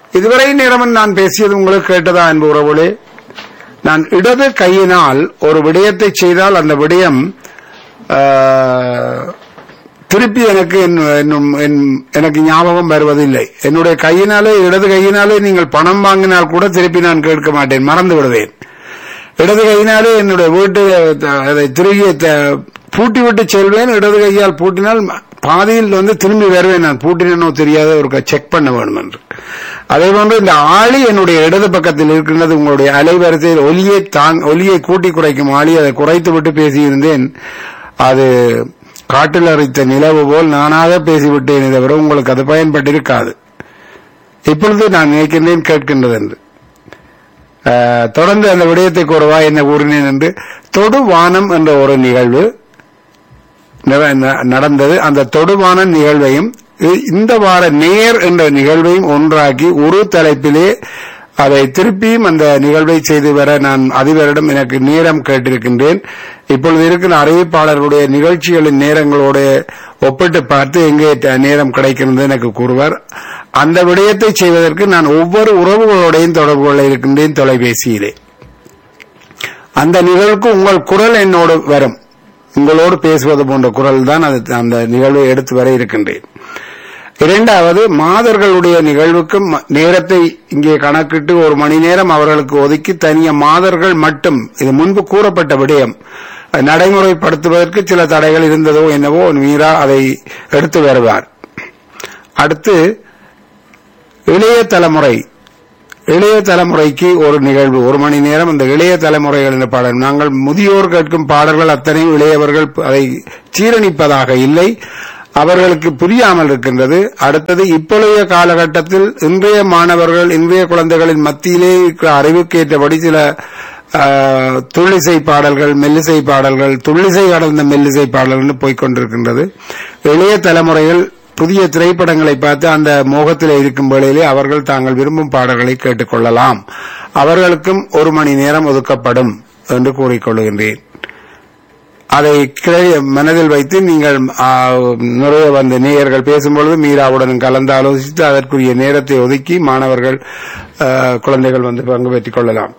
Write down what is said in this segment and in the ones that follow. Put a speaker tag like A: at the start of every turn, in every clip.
A: இதுவரை நேரம் நான் பேசியது உங்களுக்கு கேட்டதா அன்பு உறவுகளே நான் இடது கையினால் ஒரு விடயத்தை செய்தால் அந்த விடயம் ஆ, திருப்பி எனக்கு என்- என்னும் என்- எனக்கு ஞாபகம் வருவதில்லை என்னுடைய கையினாலே இடது கையினாலே நீங்கள் பணம் வாங்கினால் கூட திருப்பி நான் கேட்க மாட்டேன் மறந்து விடுவேன் இடது கையினாலே என்னுடைய வீட்டு த- அதை திருகி த- பூட்டி விட்டு செல்வேன் இடது கையால் பூட்டினால் ம- பாதியில் வந்து திரும்பி வருவேன் நான் பூட்டினோ தெரியாத ஒரு செக் பண்ண வேண்டும் என்று அதே போன்று இந்த ஆளி என்னுடைய இடது பக்கத்தில் இருக்கின்றது உங்களுடைய அலைவரிசையில் ஒலியை தாங் ஒலியை கூட்டி குறைக்கும் ஆளி அதை குறைத்து விட்டு பேசியிருந்தேன் அது காட்டில் அரைத்த நிலவு போல் நானாக பேசிவிட்டேன் தவிர உங்களுக்கு அது பயன்பட்டிருக்காது இப்பொழுது நான் நினைக்கின்றேன் கேட்கின்றது என்று ஆஹ், தொடர்ந்து அந்த விடயத்தை கூறவா என்ன கூறினேன் என்று தொடுவானம் என்ற ஒரு நிகழ்வு நிற- ந- நடந்தது அந்த தொடுவான நிகழ்வையும் இ- இந்த வார நேர் என்ற நிகழ்வையும் ஒன்றாக்கி ஒரு தலைப்பிலே அதை திருப்பியும் அந்த நிகழ்வை செய்து வர நான் அதிபரிடம் எனக்கு நேரம் கேட்டிருக்கின்றேன் இப்பொழுது இருக்கிற அறிவிப்பாளர்களுடைய நிகழ்ச்சிகளின் நேரங்களோடு ஒப்பிட்டு பார்த்து எங்கே ட- நேரம் கிடைக்கிறது எனக்கு கூறுவார் அந்த விடயத்தை செய்வதற்கு நான் ஒவ்வொரு உறவுகளோடையும் தொடர்பு கொள்ள இருக்கின்றேன் தொலைபேசியிலே அந்த நிகழ்வுக்கு உங்கள் குரல் என்னோடு வரும் உங்களோடு பேசுவது போன்ற குரல் தான் அது அந்த நிகழ்வை எடுத்து வர இருக்கின்றேன் இரண்டாவது மாதர்களுடைய நிகழ்வுக்கும் ம- நேரத்தை இங்கே கணக்கிட்டு ஒரு மணி நேரம் அவர்களுக்கு ஒதுக்கி தனிய மாதர்கள் மட்டும் இது முன்பு கூறப்பட்ட விடயம் அது நடைமுறைப்படுத்துவதற்கு சில தடைகள் இருந்ததோ என்னவோ மீரா அதை எடுத்து வருவார் அடுத்து இளைய தலைமுறை இளைய தலைமுறைக்கு ஒரு நிகழ்வு ஒரு மணி நேரம் அந்த இளைய தலைமுறைகள் என்ற பாடல் நாங்கள் முதியோர் கேட்கும் பாடல்கள் அத்தனையும் இளையவர்கள் அதை சீரணிப்பதாக இல்லை அவர்களுக்கு புரியாமல் இருக்கின்றது அடுத்தது இப்பொழுதைய காலகட்டத்தில் இன்றைய மாணவர்கள் இன்றைய குழந்தைகளின் மத்தியிலே இருக்கிற அறிவுக்கேற்றபடி சில ஆஹ், துள்ளிசை பாடல்கள் மெல்லிசை பாடல்கள் துள்ளிசை கடந்த மெல்லிசை பாடல்கள் போய்க்கொண்டிருக்கின்றது இளைய தலைமுறைகள் புதிய திரைப்படங்களை பார்த்து அந்த மோகத்தில் இருக்கும் வேளையிலே அவர்கள் தாங்கள் விரும்பும் பாடல்களை கேட்டுக்கொள்ளலாம் அவர்களுக்கும் ஒரு மணி நேரம் ஒதுக்கப்படும் என்று கூறிக்கொள்கின்றேன் அதை கிளை- மனதில் வைத்து நீங்கள் ஆ, நிறைய வந்த நேயர்கள் பேசும்பொழுது மீராவுடன் கலந்து ஆலோசித்து அதற்குரிய நேரத்தை ஒதுக்கி மாணவர்கள் ஆ, குழந்தைகள் வந்து பங்கு பெற்றுக் கொள்ளலாம்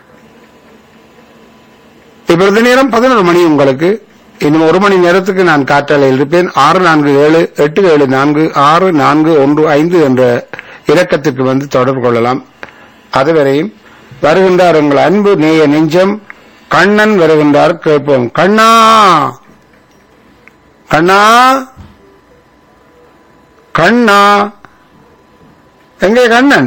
A: இப்பொழுது நேரம் பதினொரு மணி உங்களுக்கு இன்னும் ஒரு மணி நேரத்துக்கு நான் காற்றாலையில் இருப்பேன் ஆறு நான்கு ஏழு எட்டு ஏழு நான்கு ஆறு நான்கு ஒன்று ஐந்து என்ற இலக்கத்திற்கு வந்து தொடர்பு கொள்ளலாம் அதுவரையும் வருகின்றார் உங்கள் அன்பு நேய நெஞ்சம் கண்ணன் வருகின்றார் கேட்போம் கண்ணா கண்ணா கண்ணா எங்கே கண்ணன்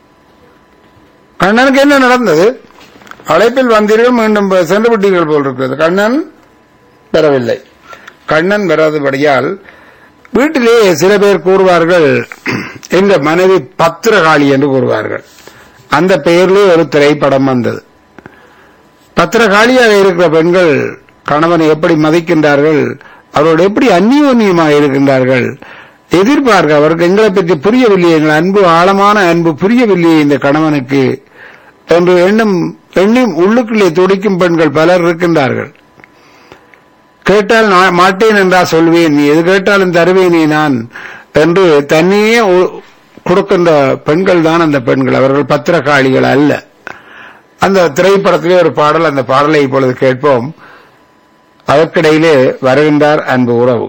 A: கண்ணனுக்கு என்ன நடந்தது அழைப்பில் வந்தீர்கள் மீண்டும் ப- சென்று விட்டீர்கள் போல் இருக்கிறது கண்ணன் பெறவில்லை கண்ணன் பெறாதபடியால் வீட்டிலே சில பேர் கூறுவார்கள் எங்க மனைவி பத்திரகாளி என்று கூறுவார்கள் அந்த பெயரிலே ஒரு திரைப்படம் வந்தது பத்திரகாளியாக இருக்கிற பெண்கள் கணவனை எப்படி மதிக்கின்றார்கள் அவரோடு எப்படி அந்நியோன்யமாக இருக்கின்றார்கள் எதிர்பார்க்க அவருக்கு எங்களை பற்றி புரியவில்லையே எங்கள் அன்பு ஆழமான அன்பு புரியவில்லையே இந்த கணவனுக்கு என்று எண்ணும் எண்ணி உள்ளுக்குள்ளே துடிக்கும் பெண்கள் பலர் இருக்கின்றார்கள் கேட்டால் நான் மாட்டேன் என்றா சொல்வேன் நீ எது கேட்டாலும் தருவேனே நான் என்று தன்னையே உ- கொடுக்கின்ற பெண்கள் தான் அந்த பெண்கள் அவர்கள் பத்திரகாளிகள் அல்ல அந்த திரைப்படத்திலே ஒரு பாடல் அந்த பாடலை இப்பொழுது கேட்போம் அதற்கிடையிலே வருகின்றார் அன்பு உறவு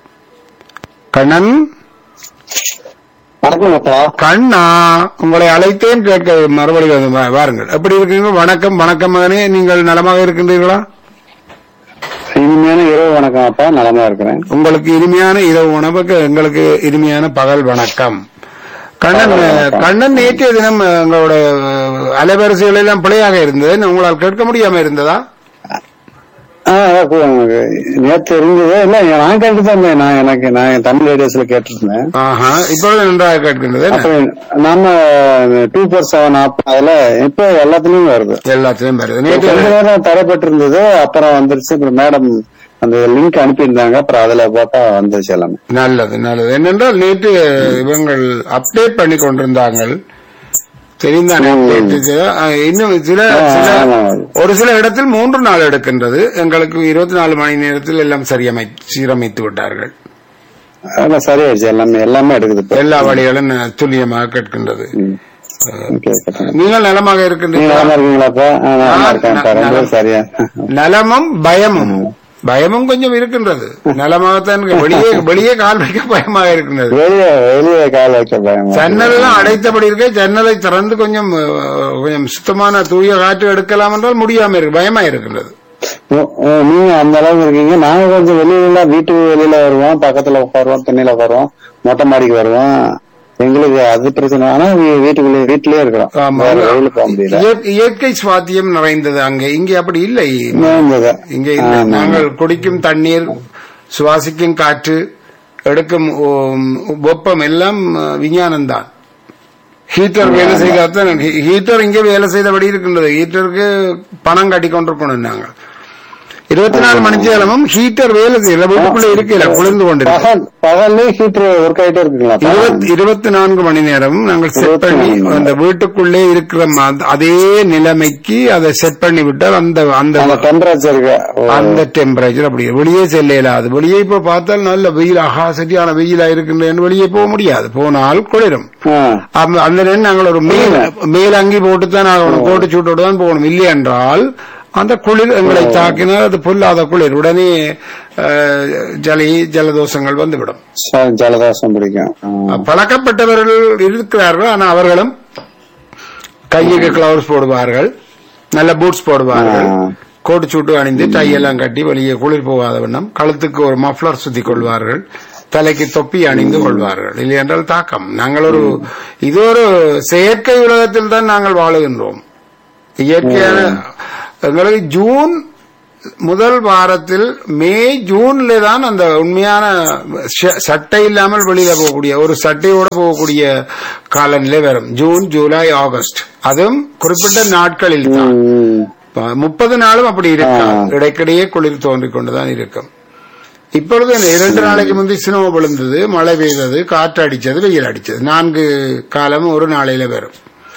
A: கண்ணன்
B: வணக்கம் அப்பா
A: கண்ணா உங்களை அழைத்தேன் கேட்க மறுபடியும் வந்து வா- வாருங்கள் எப்படி இருக்கீங்க வணக்கம் வணக்கம் மகனே நீங்கள் நலமாக இருக்கின்றீர்களா
B: இனிமையான இரவு வணக்கம் அப்பா நலமா இருக்கிறேன்
A: உங்களுக்கு இனிமையான இரவு உணவுக்கு எங்களுக்கு இனிமையான பகல் வணக்கம் கண்ணன் கண்ணன் நேற்றைய தினம் எங்களோட அலைவரிசைகள் எல்லாம் பிழையாக இருந்தது உங்களால் கேட்க முடியாம இருந்ததா
B: ஆ, அதான் கு- எனக்கு நேத்து இருந்தது இல்ல நான் கேட்டுதான் இருந்தேன் நான் எனக்கு நான் தமிழ் ரேடியோஸ்ல கேட்டுருந்தேன்
A: ஆஹா இப்பொழுது நன்றாக கேட்கின்றது என்ன?
B: அப்ப நம்ம டூ ஃபோர் செவன் ஆப் அதுல இப்ப எல்லாத்துலயும் வருது
A: எல்லாத்திலையும் வருது
B: கொஞ்ச
A: நேற்று
B: நேரம் தடைப்பட்டு இருந்தது அப்புறம் வந்துருச்சு அப்புறம் மேடம் அந்த லிங்க் அனுப்பியிருந்தாங்க அப்புறம் அதுல பார்த்தா வந்துருச்சு எல்லாமே
A: நல்லது நல்லது என்னென்றால் நேற்று இவங்கள் அப்டேட் பண்ணி கொண்டிருந்தாங்க தெரிந்தானே
B: ம்.
A: update இது. அஹ், இன்னும் சில
B: ஆ,
A: சில
B: ஆமா.
A: ஒரு சில இடத்தில் மூன்று நாள் எடுக்கின்றது எங்களுக்கு இருபத்தி நாலு மணி நேரத்தில் எல்லாம் சரியமை சீரமைத்து விட்டார்கள்
B: அதெல்லாம் சரியாயிடுச்சு எல்லாமே எல்லாமே எடுக்குது இப்ப.
A: எல்லா வழிகளும் துல்லியமாக கேட்கின்றது
B: ம். கேட்கறேன்
A: நீங்கள் நலமாக
B: நீங்க
A: இருக்கின்றீர்களா
B: நல்லா இருக்கீங்களாப்பா ஆ, நான் நல்லா இருக்கேன்ப்பா
A: நான்
B: ரெண்டு
A: நலம்.
B: சரியா
A: நலமும் பயமும் பயமும் கொஞ்சம் இருக்கின்றது நலமாகத்தான் இருக்கு. வெளியே வெளியே கால் வைக்க பயமாக இருக்கின்றது
B: வெளியே வெளியே கால் வைக்க பயமா
A: ஜன்னல் எல்லாம் அடைத்தபடி இருக்க ஜன்னலை திறந்து கொஞ்சம் அஹ், கொஞ்சம் சுத்தமான தூய காற்று எடுக்கலாம் என்றால் முடியாம இருக்கு பயமா இருக்கின்றது
B: ஓ, ஓ, நீங்க அந்த அளவுக்கு இருக்கீங்க நாங்க கொஞ்சம் வெளியில வீட்டு வெளியில வருவோம் பக்கத்துல உட்காருவோம் திண்ணையில உட்காருவோம் மொட்டை மாடிக்கு வருவோம் எங்களுக்கு அது பிரச்சனை ஆனா வீ- வீட்டுக்குள்ளே வீட்டுலயே இருக்கிறோம்
A: ஆமா.
B: வேற வெளியில போக முடியல
A: இயற்- இயற்கை சுவாத்தியம் நிறைந்தது அங்கே இங்கே அப்படி இல்லை
B: இருந்தது.
A: இங்கே இல்லை
B: ஆமா.
A: நாங்கள் குடிக்கும் தண்ணீர் சுவாசிக்கும் காற்று எடுக்கும் உம், வெப்பம் எல்லாம் விஞ்ஞானம் தான் ஹீட்டர் வேலை செய்தாதான் ஹீட்டர் இங்கே வேலை செய்தபடி இருக்கின்றது ஹீட்டருக்கு பணம் கட்டி கொண்டிருக்கணும் நாங்கள் இருபத்தி நாலு மணி நேரமும் ஹீட்டர் வேலை செய்யல வீட்டுக்குள்ள இருக்கல குளிர்ந்து கொண்டிருக்கு
B: பகல் பகல்லே ஹீட்டர் ஒர்க் ஆயிட்டே இருக்குங்களா
A: இருபத்தி இருபத்தி நான்கு மணி நேரம் நாங்கள் செட் பண்ணி அந்த வீட்டுக்குள்ளே இருக்கிற ம- அதே நிலைமைக்கு அதை செட் பண்ணி விட்டால் அந்த அந்த
B: அந்த டெம்பரேச்சருக்கு
A: அந்த டெம்பரேச்சர் அப்படி வெளியே செல்ல இயலாது வெளியே இப்ப பார்த்தால் நல்ல வெயில் ஆஹா சரியான வெயிலா இருக்கின்றேன் வெளியே போக முடியாது போனால் குளிரும் அந்த அந்த நேரம் நாங்கள் ஒரு மேல் மேல் அங்கி போட்டுத்தான் ஆகணும் கோட்டு சூட்டோடு தான் போகணும் இல்லை என்றால் அந்த குளிர் எங்களை தாக்கினால் அது பொல்லாத குளிர் உடனே அஹ், ஜலி ஜலதோஷங்கள் வந்துவிடும்
B: ஜலதோஷம் பிடிக்கும் ஆ.
A: பழக்கப்பட்டவர்கள் இருக்கிறார்கள் ஆனா அவர்களும் கையுக்கு கிளவுஸ் போடுவார்கள் நல்ல பூட்ஸ் போடுவார்கள்
B: ஆ.
A: கோட்டு சூட்டு அணிந்து டை எல்லாம் கட்டி வெளியே குளிர் போகாத வண்ணம் கழுத்துக்கு ஒரு மஃப்ளர் சுத்தி கொள்வார்கள் தலைக்கு தொப்பி அணிந்து கொள்வார்கள் இல்லை என்றால் தாக்கம் நாங்கள் ஒரு இது ஒரு செயற்கை உலகத்தில் தான் நாங்கள் வாழுகின்றோம் இயற்கையான எங்களுக்கு ஜூன் முதல் வாரத்தில் மே ஜூன்ல தான் அந்த உண்மையான ச- சட்டை இல்லாமல் வெளியில போகக்கூடிய ஒரு சட்டையோட போகக்கூடிய காலநிலை வரும் ஜூன் ஜூலை ஆகஸ்ட் அதுவும் குறிப்பிட்ட நாட்களில் தான்
B: ம்.
A: முப்பது நாளும் அப்படி இருக்காது இடைக்கிடையே குளிர் தோன்றிக் கொண்டுதான் இருக்கும் இப்பொழுது என்ன, இரண்டு நாளைக்கு முந்தி சினோ விழுந்தது மழை பெய்தது காற்று அடிச்சது வெயில் அடிச்சது நான்கு காலம் ஒரு நாளையில வரும்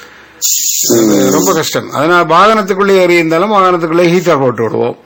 A: அது ரொம்ப கஷ்டம் அதனால வாகனத்துக்குள்ளே ஏறி இருந்தாலும் வாகனத்துக்குள்ளே ஹீட்டர் போட்டு விடுவோம்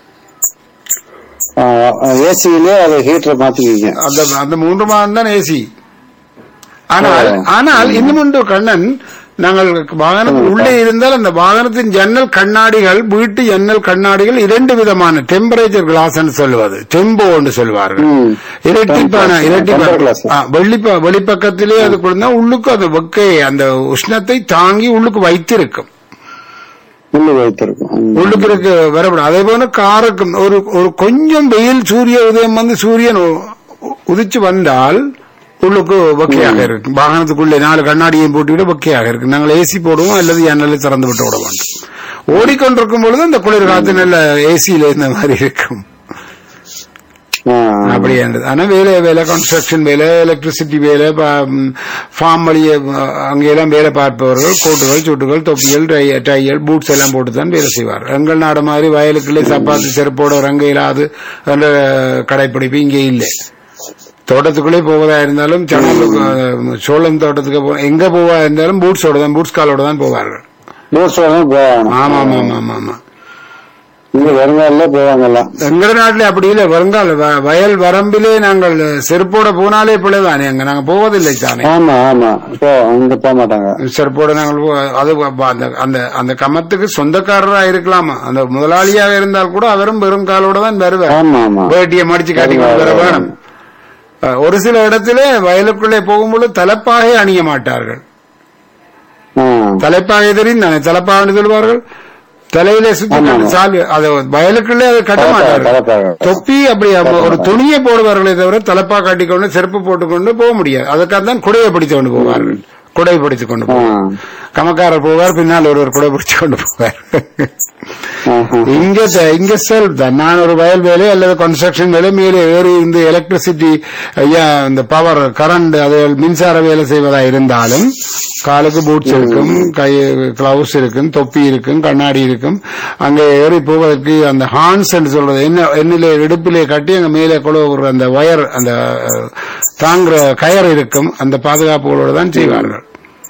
B: ஏசியிலே அது ஹீட்டர் மாத்திக்கிங்க
A: அந்த அந்த மூன்று மாதம் தான் ஏசி ஆனால் ஆனால் இன்னும் உண்டு கண்ணன் நாங்கள் வாகனத்தில் உள்ளே இருந்தால் அந்த வாகனத்தின் ஜன்னல் கண்ணாடிகள் வீட்டு ஜன்னல் கண்ணாடிகள் இரண்டு விதமான டெம்பரேச்சர் கிளாஸ் சொல்லுவது டெம்போ என்று சொல்வார்கள்
B: ம்.
A: இரட்டிப்பான
B: Temper
A: இரட்டிப்பான
B: glass.
A: ஆ, வெளிப்ப வெளிப்பக்கத்திலே அது கொடுத்தா உள்ளுக்கு அந்த வெக்கை அந்த உஷ்ணத்தை தாங்கி உள்ளுக்கு வைத்திருக்கும்
B: உள்ளு வைத்திருக்கும் ம்.
A: உள்ளுக்கு இருக்கு வரப்படும் அதே போல காருக்கும் ஒரு ஒரு கொஞ்சம் வெயில் சூரிய உதயம் வந்து சூரியன் உ- உ- உதிச்சு வந்தால் உள்ளுக்கு வெக்கையாக இருக்கு வாகனத்துக்குள்ளே நாலு கண்ணாடியையும் போட்டுவிட்டு வெக்கையாக இருக்கு நாங்கள் ஏசி போடுவோம் அல்லது ஜன்னலை திறந்து விட்டு விட வேண்டும் ஓடிக்கொண்டிருக்கும் பொழுது அந்த குளிர் காத்து நல்ல ஏசியில இருந்த மாதிரி இருக்கும்
B: ஆ.
A: அப்படி இருந்தது ஆனா வேலை வேலை கன்ஸ்ட்ரக்ஷன் வேலை எலக்ட்ரிசிட்டி வேலை ஃபார்ம் வழியே அங்கெல்லாம் வேலை பார்ப்பவர்கள் கோட்டுகள் சுட்டுகள் தொப்பிகள் டை- டையல் பூட்ஸ் எல்லாம் போட்டு தான் வேலை செய்வார் எங்கள் நாடு மாதிரி வயலுக்குள்ளே சப்பாத்து செருப்போட ரங்க இல்லாது என்ற கடைப்பிடிப்பு இங்கே இல்லை தோட்டத்துக்குள்ளே போவதா இருந்தாலும் சணல் அஹ், சோளம் தோட்டத்துக்கு போ எங்க போவா இருந்தாலும் பூட்ஸோட தான் பூட்ஸ் காலோட தான் போவார்கள்
B: லூஸ்ல தான் போகணும்
A: ஆமா ஆமா ஆமா ஆமா ஆமா
B: இங்க வருங்கால போவாங்க எல்லாம்
A: எங்க நாட்டுல அப்படி இல்லை வருங்கால வ- வயல் வரம்பிலே நாங்கள் செருப்போட போனாலே பிள்ளைதானே அங்க நாங்க போவதில்லை தானே
B: ஆமா ஆமா போ அங்க போக மாட்டாங்க
A: செருப்போட நாங்கள் போ- அது வ- அந்த அந்த அந்த கமத்துக்கு சொந்தக்காரரா இருக்கலாமா அந்த முதலாளியாக இருந்தால் கூட அவரும் வெறும் காலோட தான் வருவார்
B: ஆமா ஆமா
A: வேட்டியை மடிச்சு காட்டி கொண்டு வர வேணும் அஹ், ஒரு சில இடத்திலே வயலுக்குள்ளே போகும்போது தலைப்பாகை அணிய மாட்டார்கள்
B: ஆ.
A: தலைப்பாகை தெரியும் தானே தலைப்பாகன்னு சொல்வார்கள் தலையிலே சுத்தி
B: ஆமா,
A: கட்டு
B: ஆமா.
A: சால் அது வயலுக்குள்ளே அதை கட்ட
B: தலைப்பாகை,
A: மாட்டார்கள்
B: தலைப்பாகை.
A: தொப்பி அப்படி அப்ப ஒரு துணியை போடுவார்களே தவிர தலப்பா காட்டிக்கொண்டு செருப்பு போட்டுக்கொண்டு போக முடியாது அதுக்காக தான் குடையை பிடித்து கொண்டு போவார்கள் குடை பிடித்துக் கொண்டு
B: ஆ.
A: போவார் கமக்காரர் போவார் பின்னால் ஒருவர் குடை பிடிச்சு கொண்டு போவார்
B: ஆஹா.
A: இங்க த- இங்க செல்ஃப் தான் நான் ஒரு வயல் வேலை அல்லது கன்ஸ்ட்ரக்ஷன் வேலை மேலே ஏறி இந்த எலக்ட்ரிசிட்டி ஐயா இந்த பவர் கரண்ட் அது மின்சார வேலை செய்வதா இருந்தாலும் காலுக்கு பூட்ஸ் இருக்கும் கை கிளவுஸ் இருக்கும் தொப்பி இருக்கும் கண்ணாடி இருக்கும் அங்க ஏறி போவதற்கு அந்த ஹான்ஸ் என்று சொல்றது என்ன என்னிலே இடுப்பிலே கட்டி அங்க மேலே கொழுவுற அந்த வயர் அந்த அஹ், தாங்குற கயர் இருக்கும் அந்த பாதுகாப்புகளோடு தான் செய்வார்கள்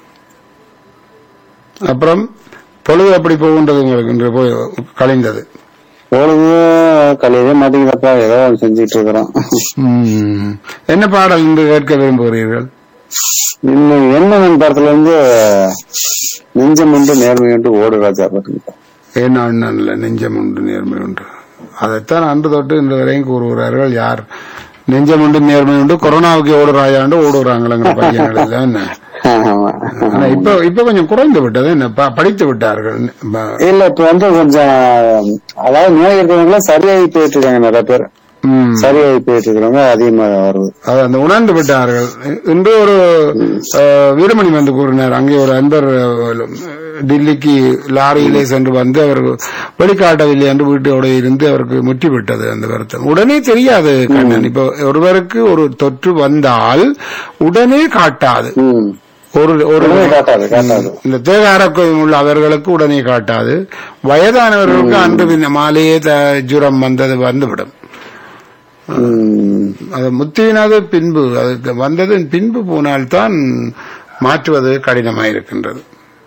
A: அப்புறம் பொழுது எப்படி போகின்றது உங்களுக்கு இன்று போய் கழிந்தது
B: பொழுது கலையவே மாட்டேங்குதப்பா ஏதோ ஒண்ணு செஞ்சுட்டு இருக்கிறோம்
A: ம். என்ன பாடல் இன்று கேட்க விரும்புகிறீர்கள்
B: இன்னும் என்ன அண்ணன் படத்துல இருந்து நெஞ்சம் உண்டு நேர்மை உண்டு ஓடு ராஜா பாருங்க
A: ஏன் அண்ணன்ல நெஞ்சம் உண்டு நேர்மை உண்டு அதைத்தான் அன்று தொட்டு இன்று வரையும் கூறுகிறார்கள் யார் நெஞ்சம் உண்டு நேர்மை உண்டு கொரோனாவுக்கு ஓடுறாயாண்டு ஓடுறாங்களங்கிற பையன்கள் இல்ல என்ன
B: ஆமா.
A: ஆனா இப்ப இப்ப கொஞ்சம் குறைந்து விட்டது என்ன ப- படித்து விட்டார்கள் ப-
B: இல்ல இப்ப வந்து கொஞ்சம் அதாவது நோய் இருக்கிறவங்க சரியாகி போயிட்டு இருக்காங்க நிறைய பேர்
A: ம்.
B: சரியாகி போயிட்டு இருக்கிறவங்க அதிகமா வருது
A: அது அந்த உணர்ந்து விட்டார்கள் இன்று ஒரு அஹ், வீரமணி வந்து கூறினார் அங்கே ஒரு அன்பர் அஹ், டில்லிக்கு லாரியிலே சென்று வந்து அவர் வெளிக்காட்டவில்லை என்று வீட்டோட இருந்து அவருக்கு முற்றி விட்டது அந்த வருத்தம் உடனே தெரியாது கண்ணன் இப்போ ஒருவருக்கு ஒரு தொற்று வந்தால் உடனே காட்டாது
B: ம்.
A: ஒரு ஒரு
B: உடனே காட்டாது காட்டாது
A: இந்த தேக ஆரோக்கியம் உள்ள அவர்களுக்கு உடனே காட்டாது வயதானவர்களுக்கு அன்று பின்ன மாலையே த- ஜுரம் வந்தது வந்துவிடும்
B: ம்.
A: அது முத்தினாது பின்பு அதுக்கு வந்ததன் பின்பு போனால்தான் மாற்றுவது கடினமாயிருக்கின்றது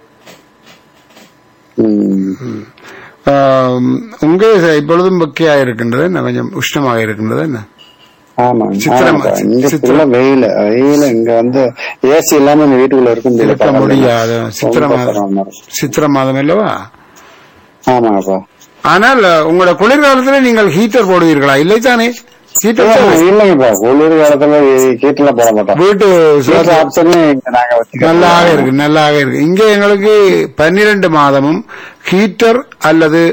B: ம்.
A: ஆம், உங்க இப்பொழுதும் வெக்கையா இருக்கின்றது என்ன கொஞ்சம் உஷ்ணமாக இருக்கின்றது என்ன
B: ஆமா
A: சித்திரம்
B: ஆமாப்பா. இங்க
A: சித்திரம்.
B: ஃபுல்லா வெயில் வெயில் இங்க வந்து ஏசி இல்லாம இந்த வீட்டுக்குள்ள இருக்க முடியல
A: இருக்க முடியாது சித்திர
B: ரொம்ப
A: மாதம்
B: சிரமமா இருக்கு.
A: சித்திர மாதம் அல்லவா
B: ஆமாப்பா
A: ஆனால் உங்களோட குளிர்காலத்தில் நீங்கள் ஹீட்டர் போடுவீர்களா இல்லை தானே ஹீட்டர்
B: இல்லைங்கப்பா குளிர் காலத்துல கீட்டெல்லாம் போட மாட்டோம்
A: வீட்டு
B: வீட்டுல ஆப்ஷனே இங்க நாங்க வச்சுக்கிறோம்
A: நல்லாக இருக்கு நல்லாக இருக்கு இங்க எங்களுக்கு பன்னிரண்டு மாதமும் ஹீட்டர் அல்லது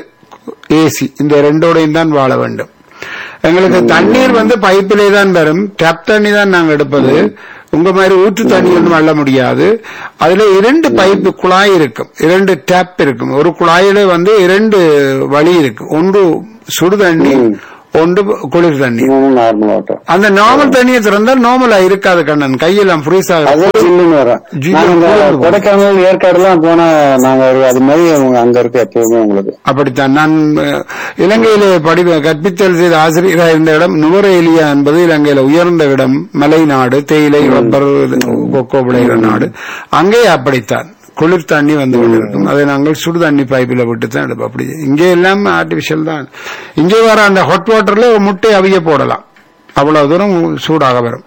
A: ஏசி இந்த ரெண்டோடையும் தான் வாழ வேண்டும் எங்களுக்கு தண்ணீர் வந்து பைப்பிலே தான் வரும் டேப் தண்ணி தான் நாங்க எடுப்பது உங்க மாதிரி ஊற்று தண்ணி ஒன்றும் வள்ள முடியாது அதுல இரண்டு பைப்பு குழாய் இருக்கும் இரண்டு டேப் இருக்கும் ஒரு குழாயில வந்து இரண்டு வழி இருக்கு ஒன்று சுடு தண்ணி ஒன்று குளிர் தண்ணி
B: நார்மல் வாட்டர்
A: அந்த நார்மல் தண்ணியை திறந்தால் நார்மலா இருக்காது கண்ணன் கையெல்லாம் ஃப்ரீஸ் ஆகும்
B: அது ஜில்லுன்னு வரும்
A: ஜில்லுன்னு
B: நாங்க இந்த
A: வரும்.
B: கொடைக்கானல் ஏற்காடு எல்லாம் போனா நாங்க ஒரு- அது மாதிரி உங்க அங்க இருக்கு எப்பவுமே உங்களுக்கு
A: அப்படித்தான் நான் அஹ், இலங்கையிலே படி கற்பித்தல் செய்த ஆசிரியராக இருந்த இடம் நுவரேலியா என்பது இலங்கையில உயர்ந்த இடம் மலை நாடு தேயிலை ரப்பர் கொக்கோ விளைகிற நாடு அங்கே அப்படித்தான் குளிர் தண்ணி வந்து கொண்டிருக்கும் அதை நாங்கள் சுடு தண்ணி பைப்பில் விட்டு தான் எடுப்போம் அப்படி இங்கே எல்லாம் ஆர்டிபிஷியல் தான் இங்கே வர அந்த ஹாட் வாட்டர்ல ஒரு முட்டை அவிய போடலாம் அவ்வளவு தூரம் சூடாக வரும்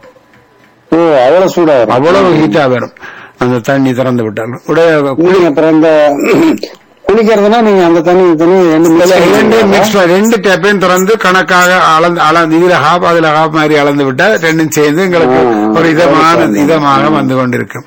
B: ஓ அவ்வளவு சூடா வரும்
A: அவ்வளவு ஹீட்டா வரும் அந்த தண்ணி திறந்து விட்டால் உடைய
B: நீங்க அப்புறம் இந்த குளிக்கிறதுனா நீங்க அந்த தண்ணி இந்த தண்ணி ரெண்டு mix
A: இல்ல,
B: பண்ணி
A: ரெண்டு
B: குடிக்கிறதா?
A: மிக்ஸ் ரெண்டு டேப்பையும் திறந்து கணக்காக அளந்து அளந்து இதுல ஹாப் அதுல ஹாப் மாதிரி அளந்து விட்டா ரெண்டும் சேர்ந்து எங்களுக்கு
B: ஆ,
A: ஒரு இதமான
B: சரி, சரி.
A: இதமாக வந்து கொண்டிருக்கும்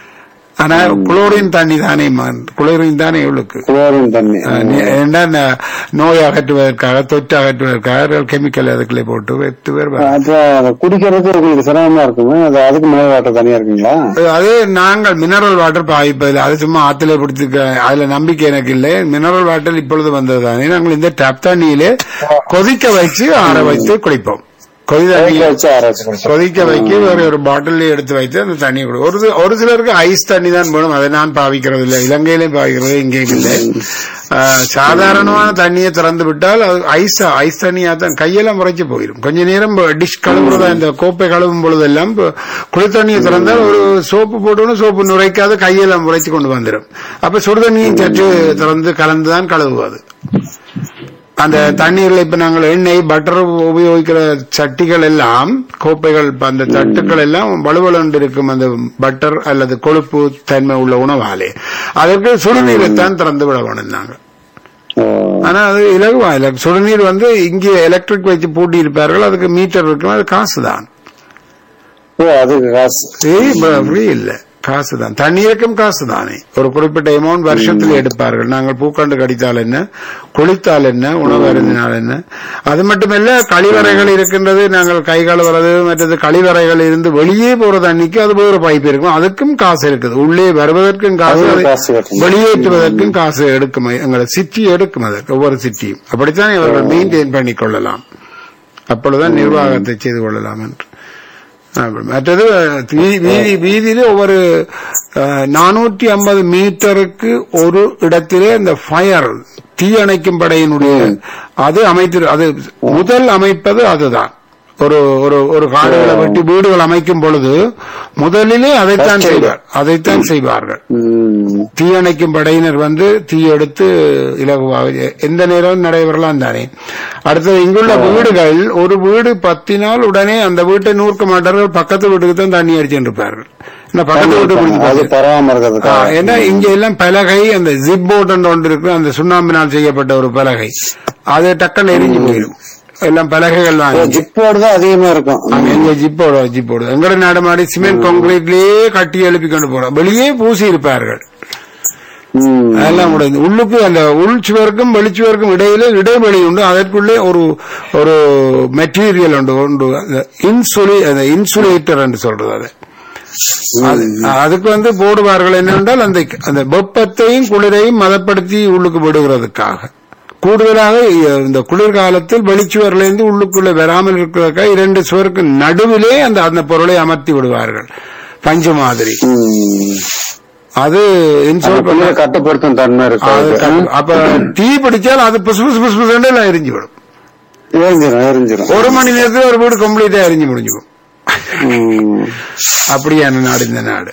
A: ஆனா குளோரின் தண்ணி தானே மான். குளோரின் தானே இவளுக்கு
B: குளோரின் தண்ணி
A: ஏன்னா இந்த நோய் அகற்றுவதற்காக தொற்று அகற்றுவதற்காக கெமிக்கல் அதுக்குள்ளே போட்டு வெத்து பேர்
B: அப்ப அதை குடிக்கிறதுக்கு உங்களுக்கு சிரமமா இருக்குமே அது அதுக்கு மினரல் வாட்டர் தனியா இருக்குங்களா
A: அது நாங்கள் மினரல் வாட்டர் பாவிப்பதில்லை அது சும்மா ஆத்துல பிடிச்சிக்க அதுல நம்பிக்கை எனக்கு இல்லை மினரல் வாட்டர் இப்பொழுது வந்ததுதானே நாங்கள் இந்த டேப் தண்ணியிலே கொதிக்க வச்சு ஆற வைத்து குடிப்போம் கொதி தண்ணி
B: கொதிக்க வச்சு ஆராய்ச்சி குடிச்சோம்
A: கொதிக்க வைக்க வேற ஒரு பாட்டில் எடுத்து வைத்து அந்த தண்ணி குடி ஒரு சி- ஒரு சிலருக்கு ஐஸ் தண்ணி தான் வேணும் அதை நான் பாவிக்கிறது இல்லை இலங்கையிலையும் பாவிக்கிறது இங்கேயும் இல்லை ஆஹ், சாதாரணமான தண்ணியை திறந்து விட்டால் அது ஐஸ் ஐஸ் தண்ணியா தான் கையெல்லாம் முறைச்சு போயிடும் கொஞ்ச நேரம் டிஷ் கழுவுறதா இந்த கோப்பை கழுவும் பொழுதெல்லாம் இப்ப குளி தண்ணியை திறந்தால் ஒரு சோப்பு போட்டோன்னு சோப்பு நுரைக்காத கையெல்லாம் முறைச்சு கொண்டு வந்துடும் அப்ப சுடு தண்ணியும் சற்று திறந்து கலந்து தான் கழுவுவது அந்த தண்ணீர்ல இப்ப நாங்கள் எண்ணெய் பட்டர் உபயோகிக்கிற சட்டிகள் எல்லாம் கோப்பைகள் இப்ப அந்த தட்டுக்கள் எல்லாம் வலுவலண்டு இருக்கும் அந்த பட்டர் அல்லது கொழுப்பு தன்மை உள்ள உணவாலே அதற்கு சுடுநீரைத்தான் திறந்து விட வேணும் நாங்க
B: ஓ,
A: ஆனா அது இலகுவா இல்ல சுடுநீர் வந்து இங்கே எலக்ட்ரிக் வச்சு பூட்டி இருப்பார்கள் அதுக்கு மீட்டர் இருக்கும் அது காசு தான்
B: ஓ அதுக்கு காசு
A: ஃப்ரீ இல்ல காசு தான் தண்ணீருக்கும் காசு தானே ஒரு குறிப்பிட்ட அமௌண்ட் வருஷத்தில் எடுப்பார்கள் நாங்கள் பூக்கண்டு கடித்தால் என்ன குளித்தால் என்ன உணவு அருந்தினால் என்ன அது மட்டுமல்ல கழிவறைகள் இருக்கின்றது நாங்கள் கை கழுவுறது மற்றது கழிவறைகள் இருந்து வெளியே போற தண்ணிக்கு அது ஒரு பைப் இருக்கும் அதுக்கும் காசு இருக்குது உள்ளே வருவதற்கும் காசு
B: அதுக்கு
A: அதை
B: காசு கட்டணும்.
A: வெளியேற்றுவதற்கும் காசு எடுக்கும் எங்களை சிட்டி எடுக்கும் அதற்கு ஒவ்வொரு சிட்டியும் அப்படித்தான் இவர்கள் மெயின்டைன் பண்ணிக் கொள்ளலாம் அப்பொழுதுதான் நிர்வாகத்தை செய்து கொள்ளலாம் என்று அப்படி. மற்றது வீ- வீதி வீதியிலே ஒவ்வொரு நானூற்றி ஐம்பது மீட்டருக்கு ஒரு இடத்திலே இந்த ஃபயர் தீயணைக்கும் படையினுடைய அது அமைத்து அது முதல் அமைப்பது அதுதான் ஒரு ஒரு ஒரு காடுகளை வெட்டி வீடுகள் அமைக்கும் பொழுது முதலிலே அதைத்தான்
B: First aid.
A: செய்வார் அதைத்தான் செய்வார்கள்
B: ம்.
A: தீயணைக்கும் படையினர் வந்து தீ எடுத்து இலகுவாக எந்த நேரம் நடைபெறலாம் தானே அடுத்தது இங்குள்ள வீடுகள் ஒரு வீடு பத்தினால் உடனே அந்த வீட்டை நூற்க மாட்டார்கள் பக்கத்து வீட்டுக்கு தான் தண்ணி அடிச்சுட்டு இருப்பார்கள் என்ன பக்கத்து வீட்டு
B: அது
A: குடிச்சு
B: பரவாம இருக்கிறதுக்காக
A: ஏன்னா இங்க எல்லாம் பலகை அந்த ஜிப் போட் ஒன்று இருக்கு அந்த சுண்ணாம்பினால் செய்யப்பட்ட ஒரு பலகை அது டக்குன்னு எரிஞ்சு போயிடும் எல்லாம் பலகைகள் தான் இங்க.
B: ஜிப்போடு தான் அதிகமா இருக்கும்
A: அங்க எங்க ஜிப்போட ஜிப்போட எங்கட நாடு மாடி சிமெண்ட் கான்கிரீட்லயே கட்டி எழுப்பி கொண்டு போறோம் வெளியே பூசி இருப்பார்கள்
B: ம்.
A: அதெல்லாம் முடியாது உள்ளுக்கு அந்த உள் சுவருக்கும் வெளிச்சுவருக்கும் இடையில இடைவெளி உண்டு அதற்குள்ளே ஒரு ஒரு மெட்டீரியல் உண்டு உண்டு இன்சுலி அந்த இன்சுலேட்டர் என்று சொல்றது அது அது- அதுக்கு வந்து போடுவார்கள் என்னென்றால் அந்த அந்த வெப்பத்தையும் குளிரையும் மதப்படுத்தி உள்ளுக்கு விடுகிறதுக்காக கூடுதலாக இ- இந்த குளிர்காலத்தில் வெளிச்சுவரிலிருந்து உள்ளுக்குள்ள வராமல் இருக்கிறதுக்காக இரண்டு சுவருக்கு நடுவிலே அந்த அந்த பொருளை அமர்த்தி விடுவார்கள் பஞ்சு மாதிரி
B: ம்.
A: அது இன்சோல் பண்ண
B: அதுக்குள்ள கட்டுப்படுத்தும் தன்மை
A: அது
B: இருக்காது
A: கட்டு- அப்ப தீ பிடிச்சால் அது புசு புசு புசு புசுன்னு எல்லாம் எரிஞ்சு விடும்
B: எரிஞ்சிரும் எரிஞ்சிரும்
A: ஒரு மணி நேரத்துல ஒரு வீடு கம்ப்ளீட்டா எரிஞ்சு முடிஞ்சுக்கும்
B: ம்.
A: அப்படியான நாடு இந்த நாடு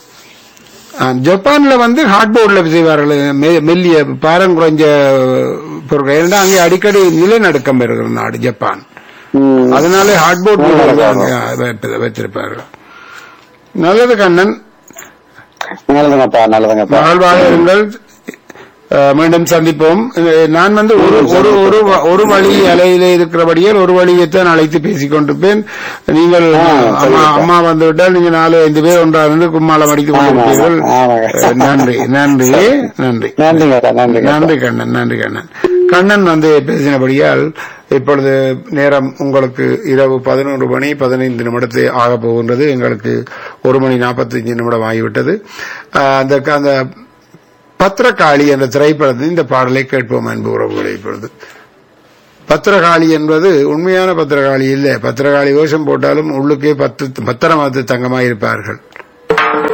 A: ஆ, ஜப்பான்ல வந்து ஹார்ட்போர்ட்ல செய்வார்கள் மெ- மெல்லிய பாரம் குறைஞ்ச பொருட்கள் ஏன்னா அங்கே அடிக்கடி நிலநடுக்கம் இருக்கிற நாடு ஜப்பான்
B: ம்.
A: அதனால ஹார்ட்போர்ட் வச்சிருப்பார்கள் நல்லது கண்ணன்
B: நல்லதுங்கப்பா நல்லதுங்கப்பா
A: மகிழ்வாக இருங்கள் அஹ், மீண்டும் சந்திப்போம் அஹ், நான் வந்து ஒரு ஒரு ஒரு வ- ஒரு வழி அலையிலே இருக்கிறபடியால் ஒரு வழியைத்தான் அழைத்து பேசிக் கொண்டிருப்பேன் நீங்கள்
B: ஆ,
A: அம்மா
B: சரிப்பா.
A: அம்மா வந்து விட்டால் நீங்க நாலு ஐந்து பேர் ஒன்றாக இருந்து கும்மாளம் அடித்துக் கொண்டிருப்பீர்கள்
B: ஆமா, ஆமாங்க.
A: அஹ், நன்றி நன்றி நன்றி
B: நன்றிங்கப்பா நன்றிங்க
A: நன்றி கண்ணன் நன்றி கண்ணன் கண்ணன் வந்து பேசினபடியால் இப்பொழுது நேரம் உங்களுக்கு இரவு பதினொன்று மணி பதினைந்து நிமிடத்தை ஆக போகின்றது எங்களுக்கு ஒரு மணி நாற்பத்தஞ்சு நிமிடம் ஆகிவிட்டது ஆஹ் அந்த அந்த பத்திரகாளி என்ற திரைப்படத்தில் இந்த பாடலை கேட்போம் அன்பு உறவுகளை இப்பொழுது பத்திரகாளி என்பது உண்மையான பத்திரகாளி இல்லை பத்திரகாளி வேஷம் போட்டாலும் உள்ளுக்கே பத்து பத்திரமாத்து தங்கமாயிருப்பார்கள்